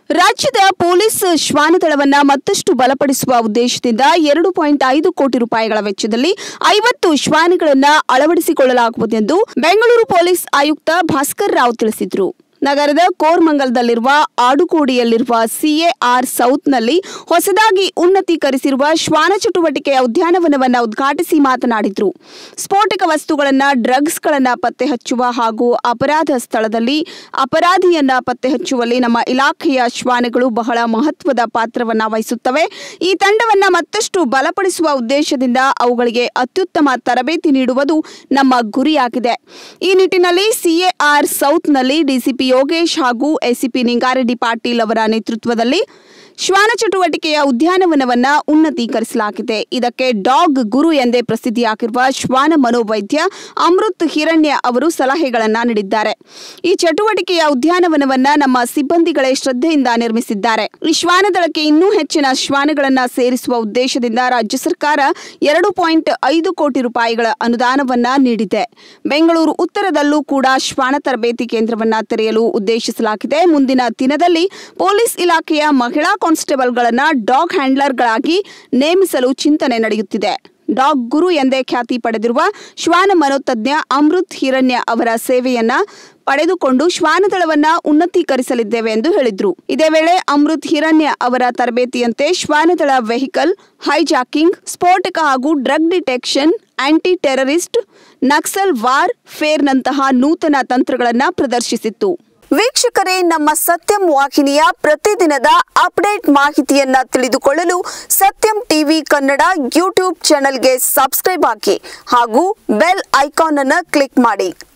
ರಾಜ್ಯದ ಪೊಲೀಸ್ ಶ್ವಾನದಳವನ್ನ ಮತ್ತಷ್ಟು ಬಲಪಡಿಸುವ ಉದ್ದೇಶದಿಂದ ಎರಡು ಪಾಯಿಂಟ್ ಐದು ಕೋಟಿ ರೂಪಾಯಿಗಳ ವೆಚ್ಚದಲ್ಲಿ ಐವತ್ತು ಶ್ವಾನಗಳನ್ನ ಅಳವಡಿಸಿಕೊಳ್ಳಲಾಗುವುದೆಂದು ಬೆಂಗಳೂರು ಪೊಲೀಸ್ ಆಯುಕ್ತ ಭಾಸ್ಕರ್ ರಾವ್ ತಿಳಿಸಿದರು ನಗರದ ಕೋರ್ಮಂಗಲದಲ್ಲಿರುವ ಆಡುಕೋಡಿಯಲ್ಲಿರುವ ಸಿಎಆರ್ ಸೌತ್ನಲ್ಲಿ ಹೊಸದಾಗಿ ಉನ್ನತೀಕರಿಸಿರುವ ಶ್ವಾನ ಚಟುವಟಿಕೆಯ ಉದ್ಯಾನವನವನ್ನು ಉದ್ಘಾಟಿಸಿ ಮಾತನಾಡಿದರು ಸ್ಫೋಟಕ ವಸ್ತುಗಳನ್ನು ಡ್ರಗ್ಸ್ಗಳನ್ನು ಪತ್ತೆ ಹಚ್ಚುವ ಹಾಗೂ ಅಪರಾಧ ಸ್ಥಳದಲ್ಲಿ ಅಪರಾಧಿಯನ್ನ ಪತ್ತೆ ಹಚ್ಚುವಲ್ಲಿ ನಮ್ಮ ಇಲಾಖೆಯ ಶ್ವಾನಗಳು ಬಹಳ ಮಹತ್ವದ ಪಾತ್ರವನ್ನು ವಹಿಸುತ್ತವೆ ಈ ತಂಡವನ್ನ ಮತ್ತಷ್ಟು ಬಲಪಡಿಸುವ ಉದ್ದೇಶದಿಂದ ಅವುಗಳಿಗೆ ಅತ್ಯುತ್ತಮ ತರಬೇತಿ ನೀಡುವುದು ನಮ್ಮ ಗುರಿಯಾಗಿದೆ ಈ ನಿಟ್ಟಿನಲ್ಲಿ ಸಿಎಆರ್ ಸೌತ್ನಲ್ಲಿ ಡಿಸಿಪಿ ಯೋಗೇಶ್ ಹಾಗೂ ಎಸಿಪಿ ನಿಂಗಾರೆಡ್ಡಿ ಪಾಟೀಲ್ ಅವರ ನೇತೃತ್ವದಲ್ಲಿ ಶ್ವಾನ ಚಟುವಟಿಕೆಯ ಉದ್ಯಾನವನವನ್ನ ಉನ್ನತೀಕರಿಸಲಾಗಿದೆ ಇದಕ್ಕೆ ಡಾಗ್ ಗುರು ಎಂದೇ ಪ್ರಸಿದ್ಧಿಯಾಗಿರುವ ಶ್ವಾನ ಮನೋವೈದ್ಯ ಅಮೃತ್ ಹಿರಣ್ಯ ಅವರು ಸಲಹೆಗಳನ್ನ ನೀಡಿದ್ದಾರೆ ಈ ಚಟುವಟಿಕೆಯ ಉದ್ಯಾನವನವನ್ನ ನಮ್ಮ ಸಿಬ್ಬಂದಿಗಳೇ ಶ್ರದ್ಧೆಯಿಂದ ನಿರ್ಮಿಸಿದ್ದಾರೆ ಈ ಶ್ವಾನದಳಕ್ಕೆ ಇನ್ನೂ ಹೆಚ್ಚಿನ ಶ್ವಾನಗಳನ್ನ ಸೇರಿಸುವ ಉದ್ದೇಶದಿಂದ ರಾಜ್ಯ ಸರ್ಕಾರ ಎರಡು ಪಾಯಿಂಟ್ ಐದು ಕೋಟಿ ರೂಪಾಯಿಗಳ ಅನುದಾನವನ್ನ ನೀಡಿದೆ ಬೆಂಗಳೂರು ಉತ್ತರದಲ್ಲೂ ಕೂಡ ಶ್ವಾನ ತರಬೇತಿ ಕೇಂದ್ರವನ್ನ ತೆರೆಯಲು ಉದ್ದೇಶಿಸಲಾಗಿದೆ ಮುಂದಿನ ದಿನದಲ್ಲಿ ಪೊಲೀಸ್ ಇಲಾಖೆಯ ಮಹಿಳಾ ಕಾನ್ಸ್ಟೇಬಲ್ಗಳನ್ನ ಡಾಗ್ ಹ್ಯಾಂಡ್ಲರ್ಗಳಾಗಿ ನೇಮಿಸಲು ಚಿಂತನೆ ನಡೆಯುತ್ತಿದೆ ಡಾಗ್ ಗುರು ಎಂದೇ ಖ್ಯಾತಿ ಪಡೆದಿರುವ ಶ್ವಾನ ಮನೋತಜ್ಞ ಅಮೃತ್ ಹಿರಣ್ಯ ಅವರ ಸೇವೆಯನ್ನ ಪಡೆದುಕೊಂಡು ಶ್ವಾನದಳವನ್ನ ಉನ್ನತೀಕರಿಸಲಿದ್ದೇವೆ ಎಂದು ಹೇಳಿದ್ರು ಇದೇ ವೇಳೆ ಅಮೃತ್ ಹಿರಣ್ಯ ಅವರ ತರಬೇತಿಯಂತೆ ಶ್ವಾನದಳ ವೆಹಿಕಲ್ ಹೈಜಾಕಿಂಗ್ ಸ್ಫೋಟಕ ಹಾಗೂ drug detection anti terrorist Naxal ವಾರ್ ಫೇರ್ನಂತಹ ನೂತನ ತಂತ್ರಗಳನ್ನು ಪ್ರದರ್ಶಿಸಿತ್ತು ವೀಕ್ಷಕರೇ ನಮ್ಮ ಸತ್ಯಂ ವಾಹಿನಿಯ ಪ್ರತಿದಿನದ ಅಪ್ಡೇಟ್ ಮಾಹಿತಿಯನ್ನ ತಿಳಿದುಕೊಳ್ಳಲು ಸತ್ಯಂ ಟಿವಿ ಕನ್ನಡ ಯೂಟ್ಯೂಬ್ ಚಾನೆಲ್ಗೆ ಸಬ್ಸ್ಕ್ರೈಬ್ ಹಾಕಿ ಹಾಗೂ ಬೆಲ್ ಐಕಾನ್ ಅನ್ನು ಕ್ಲಿಕ್ ಮಾಡಿ